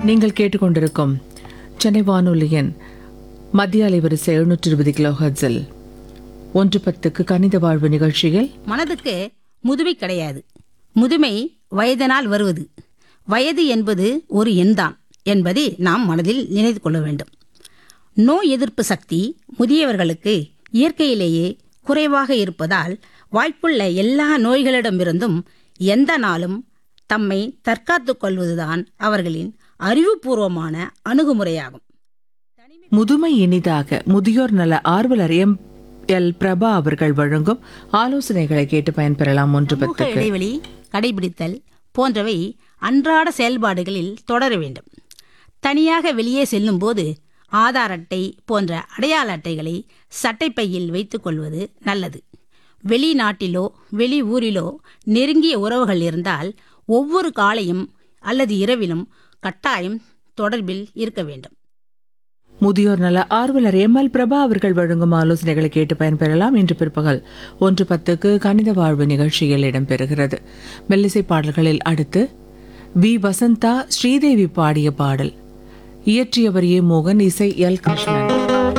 நீங்கள் கேட்டுக்கொண்டிருக்கும் சென்னை வானொலியின் மத்திய அலைவரிசை எழுநூற்றி இருபது கிலோ ஹர்ட்ஸில் ஒன்று பத்துக்கு கணித வாழ்வு நிகழ்ச்சியில் மனதுக்கு முதுமை கிடையாது முதுமை வயதினால் வருவது வயது என்பது ஒரு எண்தான் என்பதை நாம் மனதில் நினைத்து கொள்ள வேண்டும் நோய் எதிர்ப்பு சக்தி முதியவர்களுக்கு இயற்கையிலேயே குறைவாக இருப்பதால் வாய்ப்புள்ள எல்லா நோய்களிடமிருந்தும் எந்த நாளும் தம்மை தற்காத்துக் கொள்வதுதான் அவர்களின் அறிவுபூர்வமான அணுகுமுறையாகும் முதுமை இனிதாக முதியோர் நல ஆர்வலர் எம் எல் பிரபா அவர்கள் வழங்கும் ஆலோசனைகளை கேட்டு பயன்பெறலாம் ஒன்று சமூக பத்துக்கு இடைவெளி கடைபிடித்தல் போன்றவை அன்றாட செயல்பாடுகளில் தொடர வேண்டும் தனியாக வெளியே செல்லும்போது ஆதார் அட்டை போன்ற அடையாள அட்டைகளை சட்டைப்பையில் வைத்துக் கொள்வது நல்லது வெளிநாட்டிலோ வெளி ஊரிலோ நெருங்கிய உறவுகள் இருந்தால் ஒவ்வொரு காலையும் அல்லது இரவிலும் கட்டாயம் தொடர்பில் இருக்க வேண்டும் முதியோர் நல ஆர்வலர் எம் எல் பிரபா அவர்கள் வழங்கும் ஆலோசனைகளை கேட்டு பயன்பெறலாம் இன்று பிற்பகல் ஒன்று பத்துக்கு கணித வாழ்வு நிகழ்ச்சியில் இடம்பெறுகிறது மெல்லிசை பாடல்களில் அடுத்து வி வசந்தா ஸ்ரீதேவி பாடிய பாடல் இயற்றியவர் ஏ மோகன் இசை எல் கிருஷ்ணன்